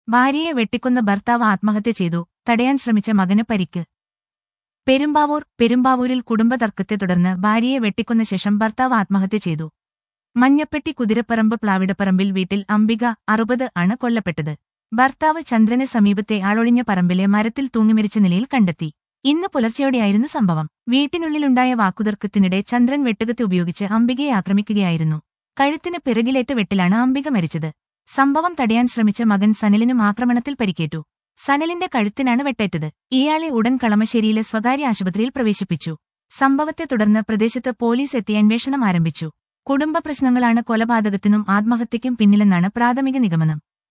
ഭാര്യയെ വെട്ടിക്കൊന്ന ഭർത്താവ് ആത്മഹത്യ ചെയ്തു തടയാൻ ശ്രമിച്ച മകന് പരിക്ക് പെരുമ്പാവൂർ പെരുമ്പാവൂരിൽ കുടുംബതർക്കത്തെ തുടർന്ന് ഭാര്യയെ വെട്ടിക്കൊന്ന ശേഷം ഭർത്താവ് ആത്മഹത്യ ചെയ്തു മഞ്ഞപ്പെട്ടി കുതിരപ്പറമ്പ് പ്ലാവിടപ്പറമ്പിൽ വീട്ടിൽ അംബിക അറുപത് ആണ് കൊല്ലപ്പെട്ടത് ഭർത്താവ് ചന്ദ്രനെ സമീപത്തെ ആളൊഴിഞ്ഞ പറമ്പിലെ മരത്തിൽ തൂങ്ങിമരിച്ച നിലയിൽ കണ്ടെത്തി ഇന്ന് പുലർച്ചെയോടെയായിരുന്നു സംഭവം വീട്ടിനുള്ളിലുണ്ടായ വാക്കുതർക്കത്തിനിടെ ചന്ദ്രൻ വെട്ടുകത്തി ഉപയോഗിച്ച് അംബികയെ ആക്രമിക്കുകയായിരുന്നു കഴുത്തിന് പിറകിലേറ്റ വെട്ടിലാണ് അംബിക മരിച്ചത് സംഭവം തടയാൻ ശ്രമിച്ച മകൻ സനലിനും ആക്രമണത്തിൽ പരിക്കേറ്റു സനലിന്റെ കഴുത്തിനാണ് വെട്ടേറ്റത് ഇയാളെ ഉടൻ കളമശ്ശേരിയിലെ സ്വകാര്യ ആശുപത്രിയിൽ പ്രവേശിപ്പിച്ചു സംഭവത്തെ തുടർന്ന് പ്രദേശത്ത് പോലീസ് എത്തി അന്വേഷണം ആരംഭിച്ചു കുടുംബ പ്രശ്നങ്ങളാണ് കൊലപാതകത്തിനും ആത്മഹത്യയ്ക്കും പിന്നിലെന്നാണ് പ്രാഥമിക നിഗമനം